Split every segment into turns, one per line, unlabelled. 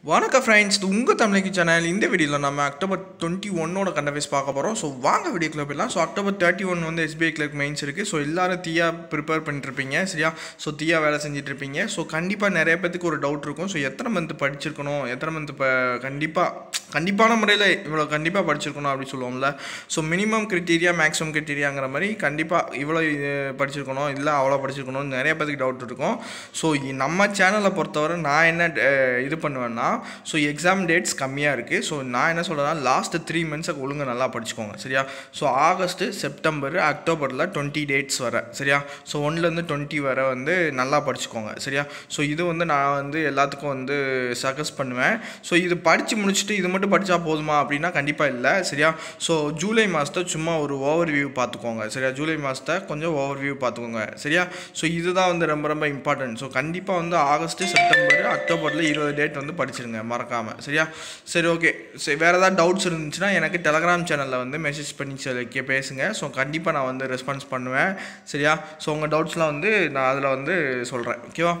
வணக்கம் ஃப்ரெண்ட்ஸ் இது உங்கள் தமிழகி சேனல் இந்த வீடியோவில் நம்ம அக்டோபர் டுவெண்ட்டி ஒன்னோட கண்டவைஸ் பார்க்க போகிறோம் ஸோ வாங்க வீடியோக்குள்ள போயிடலாம் ஸோ அக்டோபர் தேர்ட்டி ஒன் வந்து எஸ்பிஐ கிளர்க் மெயின்ஸ் இருக்குது ஸோ எல்லாரும் தீயா ப்ரிப்பேர் பண்ணிட்டுருப்பீங்க சரியா ஸோ தீயா வேலை செஞ்சுட்டு இருப்பீங்க ஸோ கண்டிப்பாக நிறைய பேத்துக்கு ஒரு டவுட் இருக்கும் ஸோ எத்தனை மந்த் படிச்சிருக்கணும் எத்தனை மந்த் இப்போ கண்டிப்பாக கண்டிப்பான முறையில் இவ்வளோ கண்டிப்பாக படிச்சிருக்கணும் அப்படின்னு சொல்லுவோம்ல ஸோ மினிமம் கிரிட்டீரியா மேக்ஸிமம் கிரிட்டீரியாங்கிற மாதிரி கண்டிப்பாக இவ்வளோ இது படிச்சிருக்கணும் இல்லை அவ்வளோ படிச்சிருக்கணும் நிறைய பேத்துக்கு டவுட் இருக்கும் ஸோ நம்ம சேனலை பொறுத்தவரை நான் என்ன அஹ், இது பண்ணுவேன்னா ஸோ எக்ஸாம் டேட்ஸ் கம்மியாக இருக்குது ஸோ நான் என்ன சொல்கிறேன்னா லாஸ்ட் த்ரீ மந்த்ஸை ஒழுங்கு நல்லா படிச்சுக்கோங்க சரியா ஸோ ஆகஸ்ட்டு செப்டம்பர் அக்டோபரில் டுவெண்ட்டி டேட்ஸ் வர சரியா ஸோ ஒன்லேருந்து டுவெண்ட்டி வரை வந்து நல்லா படிச்சுக்கோங்க சரியா ஸோ இது வந்து நான் வந்து எல்லாத்துக்கும் வந்து சஜஸ்ட் பண்ணுவேன் ஸோ இது படித்து முடிச்சுட்டு இது மட்டும் படித்தா போதுமா அப்படின்னா கண்டிப்பாக இல்லை சரியா ஸோ ஜூலை மாதத்தை சும்மா ஒரு ஓவர் வியூ பார்த்துக்கோங்க சரியா ஜூலை மாதத்தை கொஞ்சம் ஓவர் வியூ பார்த்துக்கோங்க சரியா ஸோ இதுதான் வந்து ரொம்ப ரொம்ப இம்பார்ட்டன்ட் ஸோ கண்டிப்பாக வந்து ஆகஸ்ட்டு செப்டம்பர் அக்டோபரில் இருபது டேட் வந்து படிச்சிருங்க மறக்காமல் சரியா சரி ஓகே சரி வேறு ஏதாவது டவுட்ஸ் இருந்துச்சுன்னா எனக்கு டெலகிராம் சேனலில் வந்து மெசேஜ் பண்ணி சொல்லி கே- பேசுங்க ஸோ கண்டிப்பாக நான் வந்து ரெஸ்பான்ஸ் பண்ணுவேன் சரியா ஸோ உங்கள் டவுட்ஸ்லாம் வந்து நான் அதில் வந்து சொல்கிறேன் ஓகேவா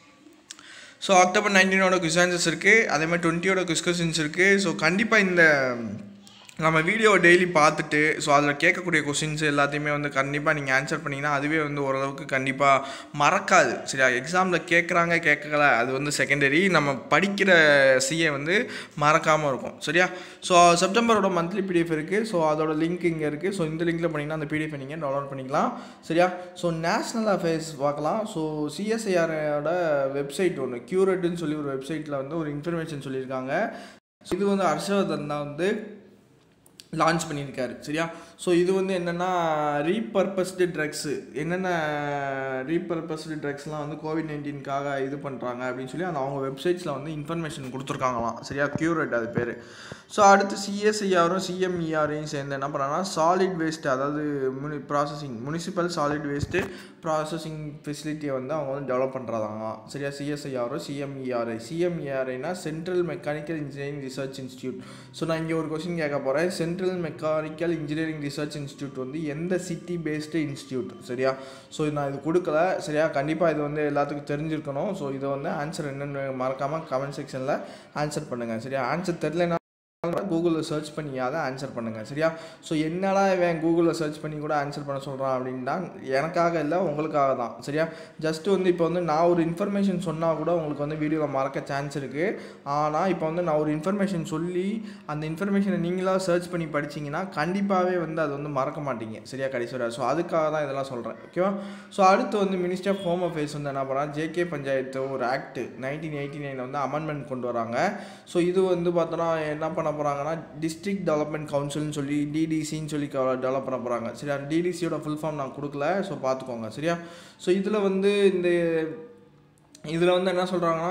ஸோ அக்டோபர் நைன்டீனோட குவிசான்சஸ் இருக்குது அதே மாதிரி டுவெண்ட்டியோட குஸ்கஷன்ஸ் இருக்குது ஸோ கண்டிப்பாக இந்த நம்ம வீடியோ டெய்லி பார்த்துட்டு ஸோ அதில் கேட்கக்கூடிய கொஷின்ஸ் எல்லாத்தையுமே வந்து கண்டிப்பாக நீங்கள் ஆன்சர் பண்ணிங்கன்னா அதுவே வந்து ஓரளவுக்கு கண்டிப்பாக மறக்காது சரியா எக்ஸாமில் கேட்குறாங்க கேட்கல அது வந்து செகண்டரி நம்ம படிக்கிற சிஏ வந்து மறக்காமல் இருக்கும் சரியா ஸோ செப்டம்பரோட மந்த்லி பிடிஎஃப் இருக்குது ஸோ அதோட லிங்க் இங்கே இருக்குது ஸோ இந்த லிங்க்கில் பண்ணிங்கன்னா அந்த பிடிஎஃப் நீங்கள் டவுன்லோட் பண்ணிக்கலாம் சரியா ஸோ நேஷ்னல் அஃபேர்ஸ் பார்க்கலாம் ஸோ சிஎஸ்ஐஆரோட வெப்சைட் ஒன்று க்யூரட்னு சொல்லி ஒரு வெப்சைட்டில் வந்து ஒரு இன்ஃபர்மேஷன் சொல்லியிருக்காங்க இது வந்து ஹர்ஷவர்தன் தான் வந்து லான்ச் பண்ணியிருக்காரு சரியா ஸோ இது வந்து என்னென்னா ரீபர்பஸ்டு ட்ரக்ஸு என்னென்ன ரீபர்பஸ்டு ட்ரக்ஸ்லாம் வந்து கோவிட் நைன்டீன்காக இது பண்ணுறாங்க அப்படின்னு சொல்லி அந்த அவங்க வெப்சைட்ஸில் வந்து இன்ஃபர்மேஷன் கொடுத்துருக்காங்களாம் சரியா க்யூரேட் அது பேர் ஸோ அடுத்து சிஎஸ்ஐஆரும் சிஎம்இஆரையும் சேர்ந்து என்ன பண்ணுறாங்கன்னா சாலிட் வேஸ்ட் அதாவது முனி processing municipal solid waste processing ஃபெசிலிட்டியை வந்து அவங்க வந்து டெவலப் பண்ணுறதாங்க சரியா சிஎஸ்ஐஆரும் சிஎம்இஆர்ஐ சிஎம்இஆர்ஐனா central mechanical engineering research institute so நான் இங்கே ஒரு கொஸ்டின் கேட்க போகிறேன் central mechanical engineering research institute வந்து எந்த சிட்டி பேஸ்டு இன்ஸ்டியூட் சரியா ஸோ நான் இது கொடுக்கல சரியா கண்டிப்பாக இது வந்து எல்லாத்துக்கும் தெரிஞ்சிருக்கணும் ஸோ இதை வந்து ஆன்சர் என்னென்னு மறக்காமல் கமெண்ட் செக்ஷனில் ஆன்சர் பண்ணுங்கள் சரியா ஆன்சர் தெரிலனா கூகுளில் சர்ச் பண்ணியாவது ஆன்சர் பண்ணுங்கள் சரியா ஸோ என்னடா இவன் கூகுளில் சர்ச் பண்ணி கூட ஆன்சர் பண்ண சொல்கிறான் அப்படின்னா எனக்காக இல்லை உங்களுக்காக தான் சரியா ஜஸ்ட் வந்து இப்போ வந்து நான் ஒரு இன்ஃபர்மேஷன் சொன்னால் கூட உங்களுக்கு வந்து வீடியோவில் மறக்க சான்ஸ் இருக்குது ஆனால் இப்போ வந்து நான் ஒரு இன்ஃபர்மேஷன் சொல்லி அந்த இன்ஃபர்மேஷனை நீங்களாக சர்ச் பண்ணி படிச்சீங்கன்னா கண்டிப்பாகவே வந்து அது வந்து மறக்க மாட்டீங்க சரியா கடைசி வரை ஸோ அதுக்காக தான் இதெல்லாம் சொல்கிறேன் ஓகேவா ஸோ அடுத்து வந்து மினிஸ்டர் ஆஃப் ஹோம் அஃபேர்ஸ் வந்து என்ன பண்ணுறாங்க ஜேகே பஞ்சாயத்து ஒரு ஆக்ட் நைன்டீன் எயிட்டி நைனில் வந்து அமெண்ட்மெண்ட் கொண்டு வராங்க ஸோ இது வந்து பார்த்தோன்னா என்ன பண்ண போகிறாங்கன்னா டிஸ்ட்ரிக்ட் டெவலப்மெண்ட் கவுன்சில்னு சொல்லி டிடிசின்னு சொல்லி டெவலப் பண்ண போகிறாங்க சரியா டிடிசியோட ஃபுல் ஃபார்ம் நான் கொடுக்கல ஸோ பார்த்துக்கோங்க சரியா ஸோ இதில் வந்து இந்த இதில் வந்து என்ன சொல்கிறாங்கன்னா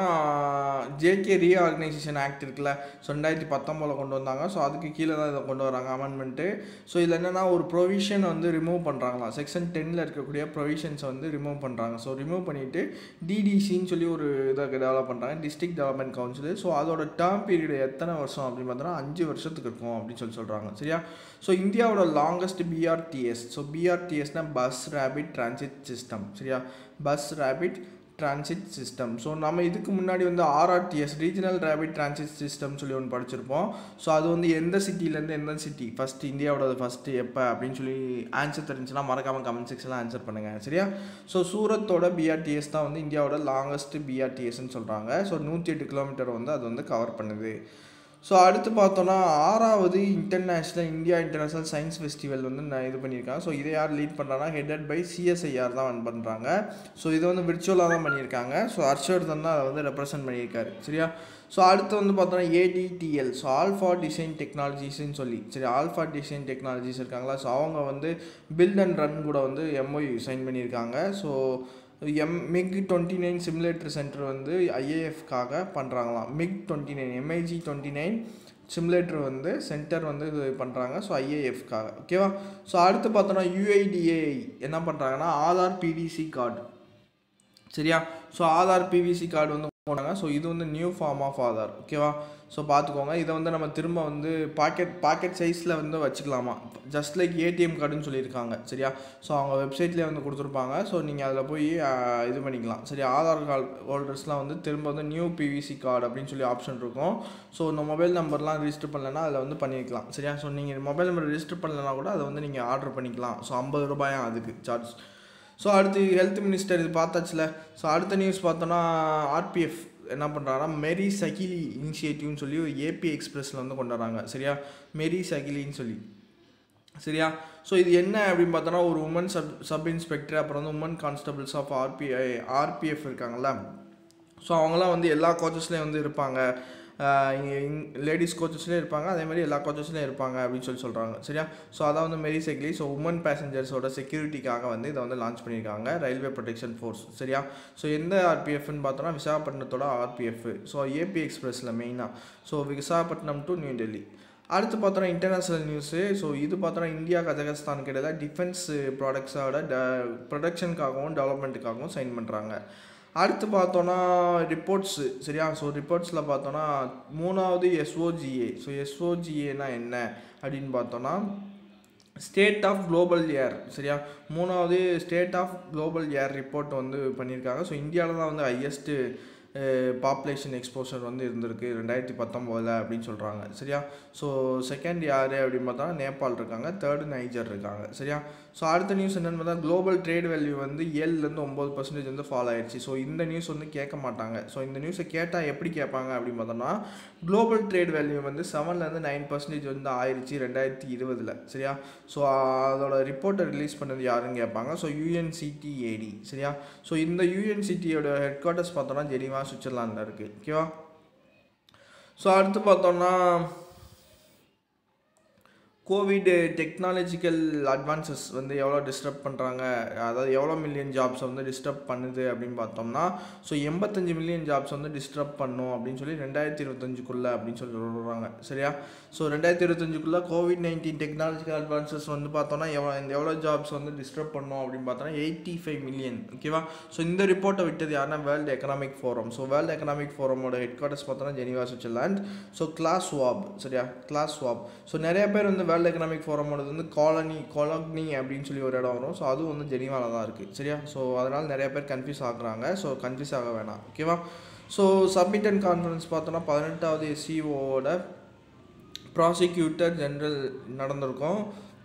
ஜேகே ரீஆர்கனைசேஷன் ஆக்ட் இருக்குல்ல ஸோ ரெண்டாயிரத்தி பத்தொம்போதில் கொண்டு வந்தாங்க ஸோ அதுக்கு கீழே தான் இதை கொண்டு வராங்க அமெண்ட்மெண்ட்டு ஸோ இதில் என்னென்னா ஒரு ப்ரொவிஷன் வந்து ரிமூவ் பண்ணுறாங்களாம் செக்ஷன் டென்னில் இருக்கக்கூடிய ப்ரொவிஷன்ஸை வந்து ரிமூவ் பண்ணுறாங்க ஸோ ரிமூவ் பண்ணிவிட்டு டிடிசின்னு சொல்லி ஒரு இதை டெவலப் பண்ணுறாங்க டிஸ்ட்ரிக்ட் டெவலப்மெண்ட் கவுன்சில் ஸோ அதோட டேர்ம் பீரியட் எத்தனை வருஷம் அப்படின்னு பார்த்தோன்னா அஞ்சு வருஷத்துக்கு இருக்கும் அப்படின்னு சொல்லி சொல்கிறாங்க சரியா ஸோ இந்தியாவோட லாங்கஸ்ட் பிஆர்டிஎஸ் ஸோ பிஆர்டிஎஸ்னால் பஸ் ரேபிட் டிரான்சிட் சிஸ்டம் சரியா bus rapid transit system so நம்ம இதுக்கு முன்னாடி வந்து RRTS regional rapid transit system சொல்லி ஒன்று படிச்சிருப்போம் ஸோ அது வந்து எந்த சிட்டிலேருந்து எந்த சிட்டி ஃபஸ்ட்டு இந்தியாவோட ஃபஸ்ட்டு எப்போ அப்படின்னு சொல்லி ஆன்சர் தெரிஞ்சுன்னா மறக்காமல் கமெண்ட் செக்ஷனில் ஆன்சர் பண்ணுங்கள் சரியா ஸோ சூரத்தோட பிஆர்டிஎஸ் தான் வந்து இந்தியாவோட லாங்கஸ்ட் பிஆர்டிஎஸ்ன்னு சொல்கிறாங்க ஸோ நூற்றி எட்டு கிலோமீட்டர் வந்து அது வந்து கவர் பண்ணுது ஸோ அடுத்து பார்த்தோன்னா ஆறாவது international India international science festival வந்து நான் இது பண்ணியிருக்காங்க ஸோ இதை யார் லீட் பண்ணுறாங்கன்னா ஹெடட் பை சிஎஸ்ஐஆர் தான் வந்து பண்ணுறாங்க ஸோ இது வந்து விர்ச்சுவலாக தான் பண்ணியிருக்காங்க ஸோ ஹர்ஷவர்தன் தான் அதை வந்து ரெப்ரசென்ட் பண்ணியிருக்காரு சரியா ஸோ அடுத்து வந்து பார்த்தோன்னா ஏடிடிஎல் ஸோ ஆல்ஃபா டிசைன் டெக்னாலஜிஸ்ன்னு சொல்லி சரி ஆல்ஃபா டிசைன் டெக்னாலஜிஸ் இருக்காங்களா ஸோ அவங்க வந்து பில்ட் அண்ட் ரன் கூட வந்து எம்ஓயு சைன் பண்ணியிருக்காங்க so M MiG twenty nine simulator centre வந்து ஐஏஎஃப்காக பண்ணுறாங்களாம் MiG twenty nine MIG twenty nine simulator வந்து சென்டர் வந்து இது பண்ணுறாங்க ஸோ ஐஏஎஃப்காக ஓகேவா ஸோ அடுத்து பார்த்தோன்னா யூஐடிஏஐ என்ன பண்ணுறாங்கன்னா ஆதார் பிவிசி கார்டு சரியா ஸோ ஆதார் பிவிசி கார்டு வந்து போனாங்க ஸோ இது வந்து நியூ ஃபார்ம் ஆஃப் ஆதார் ஓகேவா ஸோ பார்த்துக்கோங்க இதை வந்து நம்ம திரும்ப வந்து பாக்கெட் பாக்கெட் சைஸில் வந்து வச்சுக்கலாமா ஜஸ்ட் லைக் ஏடிஎம் கார்டுன்னு சொல்லியிருக்காங்க சரியா ஸோ அவங்க வெப்சைட்லேயே வந்து கொடுத்துருப்பாங்க ஸோ நீங்கள் அதில் போய் ஆஹ், இது பண்ணிக்கலாம் சரி ஆதார் கார்டு ஹோல்டர்ஸ்லாம் வந்து திரும்ப வந்து நியூ பிவிசி கார்டு அப்படின்னு சொல்லி ஆப்ஷன் இருக்கும் ஸோ இந்த மொபைல் நம்பர்லாம் ரிஜிஸ்டர் பண்ணலன்னா அதில் வந்து பண்ணிக்கலாம் சரியா ஸோ நீங்கள் மொபைல் நம்பர் ரிஜிஸ்டர் பண்ணலனா கூட அதை வந்து நீங்கள் ஆர்டர் பண்ணிக்கலாம் ஸோ ஐம்பது ரூபாயா அதுக்கு சார்ஜ் ஸோ அடுத்து ஹெல்த் மினிஸ்டர் இது பார்த்தாச்சுல ஸோ அடுத்த நியூஸ் பார்த்தோன்னா ஆர்பிஎஃப் என்ன பண்ணுறாங்கன்னா மெரி சகிலி இனிஷியேட்டிவ்னு சொல்லி ஏபி எக்ஸ்பிரஸில் வந்து கொண்டு வராங்க சரியா மெரி சகிலின்னு சொல்லி சரியா ஸோ இது என்ன அப்படின்னு பார்த்தோன்னா ஒரு உமன் சப் சப் இன்ஸ்பெக்டர் அப்புறம் வந்து woman constables of RBI RPF இருக்காங்கல்ல ஸோ அவங்களாம் வந்து எல்லா கோச்சஸ்லேயும் வந்து இருப்பாங்க லேடிஸ் கோச்சஸ்லேயும் இருப்பாங்க அதே மாதிரி எல்லா கோச்சஸ்லேயும் இருப்பாங்க அப்படின்னு சொல்லி சொல்கிறாங்க சரியா ஸோ அதான் வந்து மெரி சைக்கிளி ஸோ உமன் பேசஞ்சர்ஸோட செக்யூரிட்டிக்காக வந்து இதை வந்து லான்ச் பண்ணியிருக்காங்க ரயில்வே ப்ரொடெக்ஷன் ஃபோர்ஸ் சரியா ஸோ எந்த ஆர்பிஎஃப்னு பார்த்தோன்னா விசாகப்பட்டினத்தோட ஆர்பிஎஃப் ஸோ ஏபி எக்ஸ்பிரஸில் மெயினாக so Visakhapatnam to new Delhi அடுத்து பார்த்தோன்னா இன்டர்நேஷ்னல் நியூஸு ஸோ இது பார்த்தோன்னா இந்தியா கஜகஸ்தானுக்கு இடையில டிஃபென்ஸ் ப்ராடக்ட்ஸோட ட ப்ரொடக்ஷனுக்காகவும் டெவலப்மெண்ட்டுக்காகவும் சைன் பண்ணுறாங்க அடுத்து பார்த்தோன்னா ரிப்போர்ட்ஸு சரியா ஸோ ரிப்போர்ட்ஸில் பார்த்தோன்னா மூணாவது எஸ்ஓஜிஏ ஸோ எஸ்ஓஜிஏனா என்ன அப்படின்னு பார்த்தோன்னா ஸ்டேட் ஆஃப் குளோபல் ஏர் சரியா மூணாவது state of global air report வந்து பண்ணியிருக்காங்க ஸோ இந்தியாவில் தான் வந்து ஹையஸ்ட்டு பாப்புலேஷன் எக்ஸ்போஷர் வந்து இருந்திருக்கு ரெண்டாயிரத்தி பத்தொம்போதில் அப்படின்னு சொல்கிறாங்க சரியா ஸோ செகண்ட் யார் அப்படின்னு பார்த்தா நேபாள் இருக்காங்க தேர்டு நைஜர் இருக்காங்க சரியா ஸோ அடுத்த நியூஸ் என்னென்னு பார்த்தா குளோபல் ட்ரேட் வேல்யூ வந்து ஏழுலேருந்து ஒம்பது பர்சன்டேஜ் வந்து ஃபால் ஆயிடுச்சு ஸோ இந்த நியூஸ் வந்து கேட்க மாட்டாங்க ஸோ இந்த நியூஸை கேட்டால் எப்படி கேட்பாங்க அப்படின்னு பார்த்தோம்னா குளோபல் ட்ரேட் வேல்யூ வந்து செவன்லேருந்து நைன் பர்சன்டேஜ் வந்து ஆயிடுச்சு ரெண்டாயிரத்தி இருபதில் சரியா ஸோ அதோட ரிப்போர்ட்டை ரிலீஸ் பண்ணது யாருன்னு கேட்பாங்க ஸோ யூஎன்சிடிஏடி சரியா ஸோ இந்த யூஎன்சிடியோட ஹெட் குவார்ட்டர்ஸ் பார்த்தோன்னா ஜெனிவா சுவிட்சர்லாண்டில் இருக்குது ஓகேவா ஸோ அடுத்து பார்த்தோம்னா கோவிட் டெக்னாலஜிக்கல் அட்வான்சஸ் வந்து எவ்வளோ டிஸ்டர்ப் பண்ணுறாங்க அதாவது எவ்வளோ மில்லியன் ஜாப்ஸ் வந்து டிஸ்டர்ப் பண்ணுது அப்படின்னு பார்த்தோம்னா ஸோ எண்பத்தஞ்சு மில்லியன் ஜாப்ஸ் வந்து டிஸ்டர்ப் பண்ணும் அப்படின்னு சொல்லி ரெண்டாயிரத்தி இருபத்தஞ்சுக்குள்ளே அப்படின்னு சொல்லி சொல்கிறாங்க சரியா ஸோ ரெண்டாயிரத்தி இருபத்தஞ்சுக்குள்ளே கோவிட் நைன்டீன் டெக்னாலஜிக்கல் அட்வான்சஸ் வந்து பார்த்தோம்னா எவ்வளோ இந்த எவ்வளோ ஜாப்ஸ் வந்து டிஸ்டர்ப் பண்ணும் அப்படின்னு பார்த்தோன்னா எயிட்டி ஃபைவ் மில்லியன் ஓகேவா ஸோ இந்த ரிப்போர்ட்டை விட்டது யாருன்னா வேர்ல்டு எக்கனாமிக் ஃபோரம் ஸோ வேர்ல்டு எக்கனாமிக் ஃபோரமோட ஹெட் குவார்ட்டர்ஸ் பார்த்தோன்னா ஜெனிவா சுவிட்சர்லாண்ட் ஸோ கிளாஸ் வாப் சரியா கிளாஸ் வாப் ஸோ நிறைய பேர் வந்து வேர்ல்டு எக்கனாமிக் ஃபோரமோடது வந்து காலனி கொலக்னி அப்படின்னு சொல்லி ஒரு இடம் வரும் ஸோ அதுவும் வந்து ஜெனிவாவில் தான் இருக்குது சரியா ஸோ அதனால் நிறைய பேர் கன்ஃபியூஸ் ஆகுறாங்க ஸோ கன்ஃபியூஸ் ஆக வேணாம் ஓகேவா ஸோ சப்மிட் அண்ட் கான்ஃபரன்ஸ் பார்த்தோன்னா பதினெட்டாவது எஸ்சிஓவோட ப்ராசிக்யூட்டர் ஜென்ரல் நடந்திருக்கும்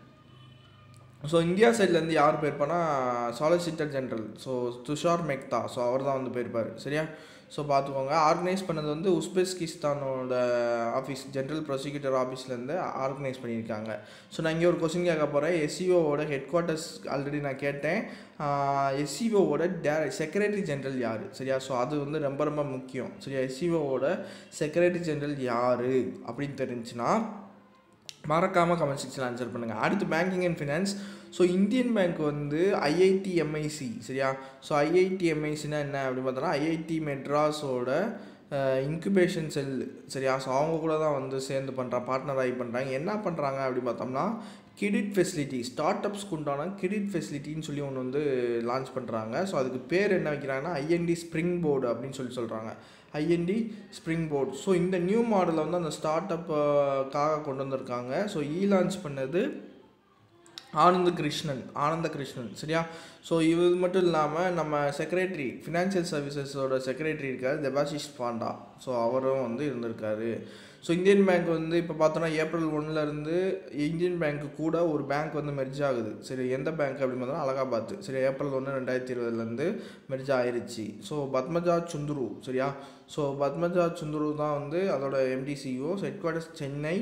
ஸோ இந்தியா சைட்லேருந்து யார் போயிருப்பானா solicitor general so Tushar Mehta so அவர் தான் வந்து போயிருப்பார் சரியா ஸோ பார்த்துக்கோங்க ஆர்கனைஸ் பண்ணது வந்து உஸ்பெஸ்கிஸ்தானோட ஆஃபீஸ் ஜென்ரல் ப்ராசிக்யூட்டர் ஆஃபீஸ்லேருந்து ஆர்கனைஸ் பண்ணியிருக்காங்க ஸோ நான் இங்கே ஒரு கொஸ்டின் கேட்க போகிறேன் எஸ்சிஓவோட ஹெட் குவார்ட்டர்ஸ் ஆல்ரெடி நான் கேட்டேன் எஸ்சிஓவோட டே செக்ரட்டரி ஜென்ரல் யார் சரியா ஸோ அது வந்து ரொம்ப ரொம்ப முக்கியம் சரியா எஸ்சிஓவோட செக்ரட்டரி ஜென்ரல் யார் அப்படின்னு தெரிஞ்சுன்னா மறக்காமல் கமெண்ட் செக்ஷனில் ஆன்சர் பண்ணுங்கள் அடுத்து banking and finance so Indian bank வந்து ஐஐடி எம்ஐசி சரியா ஸோ ஐஐடி எம்ஐசினா என்ன அப்படின்னு பார்த்தோன்னா ஐஐடி மெட்ராஸோட இன்குபேஷன் செல் சரியா ஸோ அவங்க கூட தான் வந்து சேர்ந்து பண்ணுறா பார்ட்னர் ஆகி பண்ணுறாங்க என்ன பண்ணுறாங்க அப்படின்னு பார்த்தோம்னா கிரெடிட் ஃபெசிலிட்டி ஸ்டார்ட் அப்ஸ்க்கு உண்டான கிரெடிட் ஃபெசிலிட்டின்னு சொல்லி ஒன்று வந்து லான்ச் பண்ணுறாங்க ஸோ அதுக்கு பேர் என்ன வைக்கிறாங்கன்னா ஐஎன்டி ஸ்ப்ரிங் போர்டு அப்படின்னு சொல்லி சொல்கிறாங்க ஐஎன்டி ஸ்ப்ரிங் போர்டு ஸோ இந்த நியூ மாடலை வந்து அந்த ஸ்டார்ட் அப்புக்காக கொண்டு வந்திருக்காங்க ஸோ இ லான்ச் பண்ணது ஆனந்த கிருஷ்ணன் ஆனந்த கிருஷ்ணன் சரியா ஸோ இது மட்டும் இல்லாமல் நம்ம செக்ரட்டரி ஃபினான்ஷியல் சர்வீசஸோட செக்ரட்டரி இருக்கார் தெபாஷிஷ் பாண்டா ஸோ அவரும் வந்து இருந்திருக்காரு ஸோ இந்தியன் பேங்க் வந்து இப்போ பார்த்தோன்னா ஏப்ரல் ஒன்லேருந்து இந்தியன் பேங்க் கூட ஒரு பேங்க் வந்து மெர்ஜ் ஆகுது சரி எந்த பேங்க் அப்படின்னு பார்த்தோன்னா அலகாபாத் சரி ஏப்ரல் ஒன்று ரெண்டாயிரத்தி இருபதுலேருந்து மெர்ஜ் ஆயிருச்சு ஸோ பத்மஜா சுந்துரு சரியா ஸோ பத்மஜா சுந்துரு தான் வந்து அதோட MDCO headquarters Chennai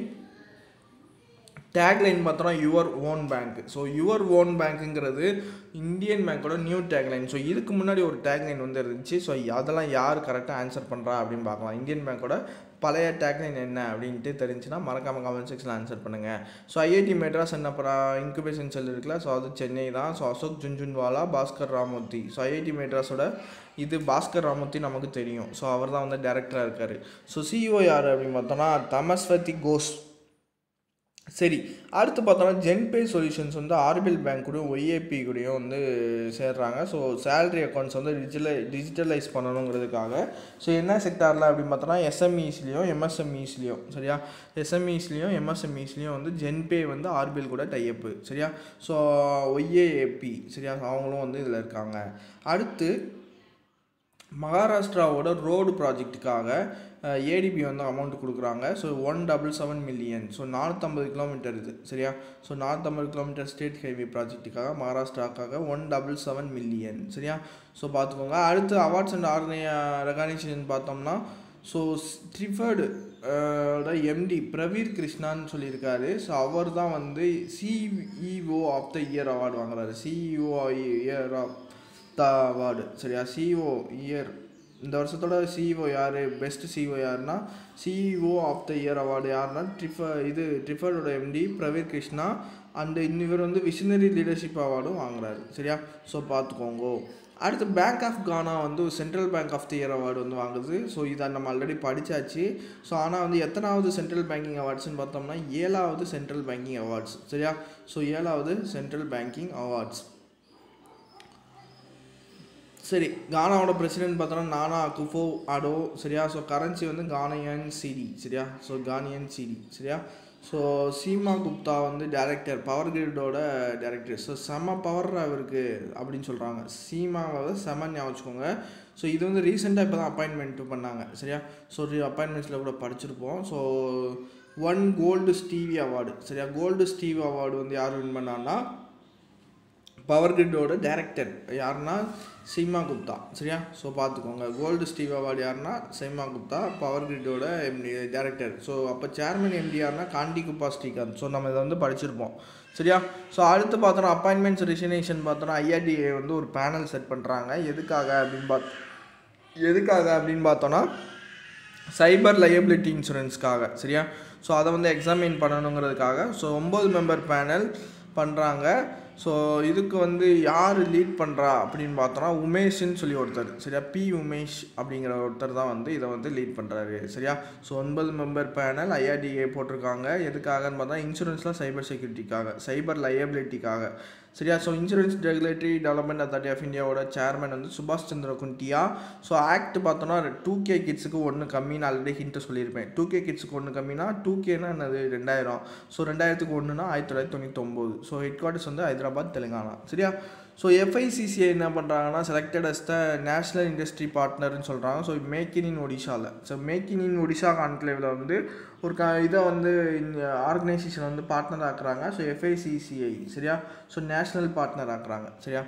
tagline பார்த்தோன்னா your own bank so your own பேங்க்குங்கிறது இந்தியன் பேங்க்கோட நியூ டேக்லைன் ஸோ இதுக்கு முன்னாடி ஒரு டேக்லைன் வந்து இருந்துச்சு ஸோ அதெல்லாம் யார் கரெக்டாக ஆன்சர் பண்ணுறா அப்படின்னு பார்க்கலாம் இந்தியன் பேங்க்கோட பழைய டேக்லைன் என்ன அப்படின்ட்டு தெரிஞ்சுன்னா மறக்காம கமெண்ட் செக்ஷனில் ஆன்சர் பண்ணுங்கள் ஸோ ஐஐடி மெட்ராஸ் என்ன அப்புறம் இன்குபேஷன் செல் இருக்குல்ல ஸோ அது சென்னை தான் so Ashok Jhunjhunwala Bhaskar Ramamurthy so IIT மெட்ராஸோட இது பாஸ்கர் ராமூர்த்தி நமக்கு தெரியும் ஸோ அவர் தான் வந்து டேரக்டராக இருக்கார் ஸோ சிஇஓ யார் அப்படின்னு பார்த்தோன்னா தமஸ்வதி கோஷ் சரி அடுத்து பார்த்தோம்னா ஜென்பே சொல்யூஷன்ஸ் வந்து ஆர்பிஎல் பேங்க் கூடயும் ஒய்ஏபி கூடயும் வந்து சேர்றாங்க ஸோ சேலரி அக்கௌண்ட்ஸ் வந்து டிஜிட்டலை டிஜிட்டலைஸ் பண்ணணுங்கிறதுக்காக ஸோ என்ன செக்டாரில் அப்படின்னு பார்த்தோன்னா எஸ்எம்இஸ்லேயும் எம்எஸ்எம்இஸ்லேயும் சரியா எஸ்எம்இஸ்லேயும் எம்எஸ்எம்இஸ்லேயும் வந்து ஜென்பே வந்து ஆர்பிஎல் கூட டைஅப்பு சரியா ஸோ ஒய்ஏஏபி சரியா அவங்களும் வந்து இதில் இருக்காங்க அடுத்து மகாராஷ்டிராவோட ரோடு ப்ராஜெக்ட்டுக்காக ஏடிபி வந்து அமௌண்ட் கொடுக்குறாங்க so one double seven million so நானூற்றம்பது கிலோமீட்டர் இது சரியா ஸோ நானூற்றம்பது கிலோமீட்டர் ஸ்டேட் ஹைவே ப்ராஜெக்ட்டுக்காக மகாராஷ்டிராக்காக ஒன் டபுள் செவன் மில்லியன் சரியா ஸோ பார்த்துக்கோங்க அடுத்து அவார்ட்ஸ் அண்ட் ஆர்கனை ரெகனைசேஷன் பார்த்தோம்னா ஸோ ட்ரிஃபர்டு எம்டி பிரவீர் கிருஷ்ணான்னு சொல்லியிருக்காரு ஸோ அவர் தான் வந்து CEO of the year award வாங்குறாரு CEO year of the award சரியா சிஇஓ இயர் இந்த வருஷத்தோட சிஇஓ யார் பெஸ்ட் சிஇஓ யாருன்னா CEO of the year award யாருன்னா ட்ரிஃபர் இது ட்ரிஃபரோட எம்டி பிரவீர் கிருஷ்ணா அண்டு இவர் வந்து விஷனரி லீடர்ஷிப் அவார்டும் வாங்குறாரு சரியா ஸோ பார்த்துக்கோங்க அடுத்து பேங்க் ஆஃப் கானா வந்து central bank of the year award வந்து வாங்குது ஸோ இதை நம்ம ஆல்ரெடி படித்தாச்சு ஸோ ஆனால் வந்து எத்தனாவது சென்ட்ரல் பேங்கிங் அவார்ட்ஸ்னு பார்த்தோம்னா ஏழாவது சென்ட்ரல் பேங்கிங் அவார்ட்ஸ் சரியா ஸோ ஏழாவது சென்ட்ரல் பேங்கிங் அவார்ட்ஸ் சரி கானாவோட பிரசிடென்ட் பார்த்தோன்னா நானா அகுஃபோ அடோ சரியா ஸோ கரன்சி வந்து கானியன் சிடி சரியா ஸோ கானியன் சிடி சரியா ஸோ சீமா குப்தா வந்து டேரக்டர் பவர் கிரிடோட டேரக்டர் ஸோ செம பவர் அவருக்கு அப்படின்னு சொல்கிறாங்க சீமாவை செம ஞாபகம் வச்சுக்கோங்க ஸோ இது வந்து ரீசெண்டாக இப்போ தான் அப்பாயின்மெண்ட் பண்ணாங்க சரியா ஸோ அப்பாயின்மெண்ட்ஸில் கூட படிச்சிருப்போம் so one gold Stevie award சரியா கோல்டு ஸ்டீவ் அவார்டு வந்து யார் வின் பண்ணான்னா பவர் கிரிட்டோட டேரக்டர் யாருன்னா சீமா குப்தா சரியா ஸோ பார்த்துக்கோங்க கோல்டு ஸ்டீவ் அவார்டு யாருன்னா சீமா குப்தா பவர் கிரிட்டோட எம்டி டேரக்டர் ஸோ அப்போ சேர்மன் எம்டி யாருன்னா காண்டி குப்பா ஸ்ரீகாந்த் ஸோ நம்ம இதை வந்து படிச்சிருப்போம் சரியா ஸோ அடுத்து பார்த்தோன்னா அப்பாயின்மெண்ட்ஸ் ரிசனேஷன் பார்த்தோன்னா ஐஆர்டிஏ வந்து ஒரு பேனல் செட் பண்ணுறாங்க எதுக்காக அப்படின்னு பார்த்து எதுக்காக அப்படின்னு பார்த்தோன்னா சைபர் லயபிலிட்டி இன்சூரன்ஸ்க்காக சரியா ஸோ அதை வந்து எக்ஸாமின் பண்ணணுங்கிறதுக்காக ஸோ ஒம்பது மெம்பர் பேனல் பண்ணுறாங்க ஸோ இதுக்கு வந்து யார் லீட் பண்ணுறா அப்படின்னு பார்த்தோன்னா உமேஷ்ன்னு சொல்லி ஒருத்தர் சரியா பி உமேஷ் அப்படிங்கிற ஒருத்தர் தான் வந்து இதை வந்து லீட் பண்ணுறாரு சரியா ஸோ ஒன்பது மெம்பர் பேனல் ஐஆர்டிஏ போட்டிருக்காங்க எதுக்காகன்னு பார்த்தா இன்சூரன்ஸில் சைபர் செக்யூரிட்டிக்காக சைபர் லயபிலிட்டிக்காக சரியா so insurance regulatory development authority of இந்தியாவோட சேர்மன் வந்து சுபாஷ் சந்திர குண்டியா ஸோ ஆக்ட் பார்த்தோன்னா டூ கே கிட்ஸுக்கு ஒன்று கம்மின்னு ஆல்ரெடி ஹிண்ட்டு சொல்லியிருப்பேன் டூ கே கிட்ஸுக்கு ஒன்று கம்மினா டூ கேனா என்னது ரெண்டாயிரம் ஸோ ரெண்டாயிரத்துக்கு ஒன்றுனா ஆயிரத்தி தொள்ளாயிரத்தி தொண்ணூத்தொம்பது ஸோ ஹெட் குவார்ட்டர்ஸ் வந்து ஹைதராபாத் தெலுங்கானா சரியா ஸோ எஃப்ஐசிசிஐ என்ன பண்ணுறாங்கன்னா selected as the national industry பார்ட்னர்னு சொல்கிறாங்க ஸோ மேக் இன் இன் ஒடிஷாவில் so make in in Odisha கான்க்ளேவில் வந்து ஒரு க இதை வந்து ஆர்கனைசேஷன் வந்து பார்ட்னர் ஆக்குறாங்க ஸோ எஃப்ஐசிசிஐ சரியா ஸோ நேஷ்னல் பார்ட்னர் ஆக்குறாங்க சரியா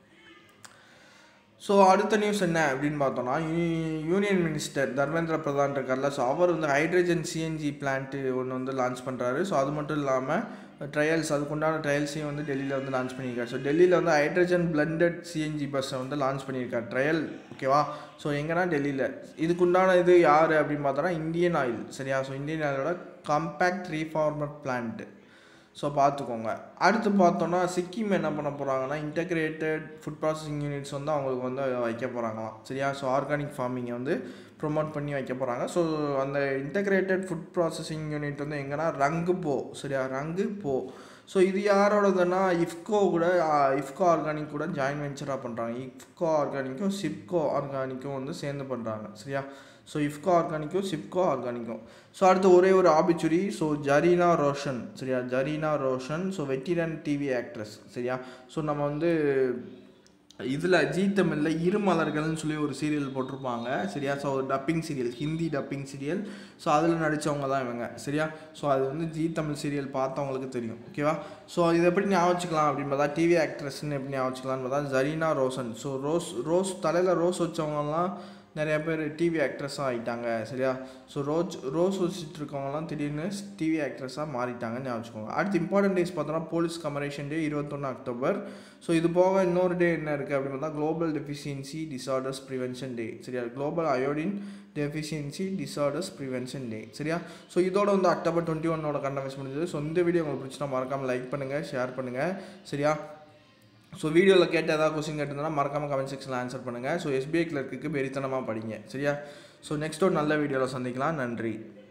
ஸோ அடுத்த நியூஸ் என்ன அப்படின்னு பார்த்தோம்னா யூ- யூனியன் மினிஸ்டர் தர்மேந்திர பிரதான் இருக்கார்ல ஸோ அவர் வந்து ஹைட்ரஜன் சிஎன்ஜி பிளான்ட்டு ஒன்று வந்து லான்ச் பண்ணுறாரு ஸோ அது மட்டும் இல்லாமல் ட்ரையல்ஸ் அதுக்குண்டான ட்ரையல்ஸையும் வந்து டெல்லியில் வந்து லான்ச் பண்ணியிருக்காரு ஸோ டெல்லியில் வந்து ஹைட்ரஜன் பிளண்டட் சிஎன்ஜி பஸ்ஸை வந்து லான்ச் பண்ணியிருக்காரு ட்ரையல் ஓகேவா ஸோ எங்கன்னா டெல்லியில் இதுக்குண்டான இது யார் அப்படின்னு பார்த்தோன்னா இந்தியன் ஆயில் சரியா ஸோ இந்தியன் ஆயிலோட காம்பேக்ட் ரீஃபார்மர் பிளான்ட்டு ஸோ பார்த்துக்கோங்க அடுத்து பார்த்தோன்னா சிக்கிம் என்ன பண்ண போகிறாங்கன்னா இன்டகிரேட்டட் ஃபுட் ப்ராசஸிங் யூனிட்ஸ் வந்து அவங்களுக்கு வந்து வைக்க போகிறாங்களாம் சரியா ஸோ ஆர்கானிக் ஃபார்மிங்கை வந்து ப்ரொமோட் பண்ணி வைக்க போகிறாங்க ஸோ அந்த இன்டகிரேட்டட் ஃபுட் ப்ராசஸிங் யூனிட் வந்து எங்கன்னா ரங்கு போ சரியா ரங்கு போ ஸோ இது யாரோடதுன்னா இஃப்கோ கூட இஃப்கோ ஆர்கானிக் கூட ஜாயின் வெஞ்சராக பண்ணுறாங்க இஃப்கோ ஆர்கானிக்கும் சிப்கோ ஆர்கானிக்கும் வந்து சேர்ந்து பண்ணுறாங்க சரியா ஸோ இஃப்கோ ஆர்கானிக்கும் சிப்கோ ஆர்கானிக்கும் ஸோ அடுத்து ஒரே ஒரு ஆபிச்சுரி ஸோ ஜரீனா ரோஷன் சரியா Zarina Roshan so veteran TV actress சரியா ஸோ நம்ம வந்து இதில் ஜீ தமிழில் இருமலர்கள்னு சொல்லி ஒரு சீரியல் போட்டிருப்பாங்க சரியா ஸோ ஒரு dubbing serial Hindi dubbing serial so அதில் நடித்தவங்க தான் இவங்க சரியா ஸோ அது வந்து ஜீ தமிழ் சீரியல் பார்த்தவங்களுக்கு தெரியும் ஓகேவா ஸோ இதை எப்படி ஞாபகம் வச்சுக்கலாம் அப்படின்னு பார்த்தா டிவி ஆக்ட்ரஸ்ன்னு எப்படி ஞாபகம் வச்சுக்கலாம்னு பார்த்தா Zarina Roshan so rose rose தலையில் ரோஸ் வச்சவங்கலாம் நிறைய பேர் டிவி ஆக்ட்ரஸாக ஆகிட்டாங்க சரியா ஸோ ரோஸ் ரோஸ் வச்சுட்டு இருக்கவங்கலாம் திடீர்னு டிவி ஆக்ட்ரஸாக மாறிட்டாங்கன்னு ஞாபகம் வச்சுக்கோங்க அடுத்து இம்பார்ட்டன்ட் டேஸ் பார்த்தோன்னா போலீஸ் கமரேஷன் டே இருபத்தொன்று அக்டோபர் ஸோ இது போக இன்னொரு டே என்ன இருக்குது அப்படின்னு பார்த்தா global deficiency disorders prevention day சரியா global iodine deficiency disorders prevention day சரியா ஸோ இதோட வந்து அக்டோபர் டுவெண்ட்டி ஒன்னோட கண்டவென்ஸ் முடிஞ்சது ஸோ இந்த வீடியோ உங்களுக்கு பிடிச்சினா மறக்காமல் லைக் பண்ணுங்கள் ஷேர் பண்ணுங்கள் சரியா ஸோ வீடியோவில் கேட்ட ஏதாவது கொஸ்டின் கேட்டிருந்தா மறக்காமல் கமெண்ட் செக்ஷனில் ஆன்சர் பண்ணுங்கள் ஸோ எஸ்பிஐ கிளர்க்குக்கு வெறித்தனமாக படிங்க சரியா ஸோ நெக்ஸ்ட் ஒரு நல்ல வீடியோவில் சந்திக்கலாம் நன்றி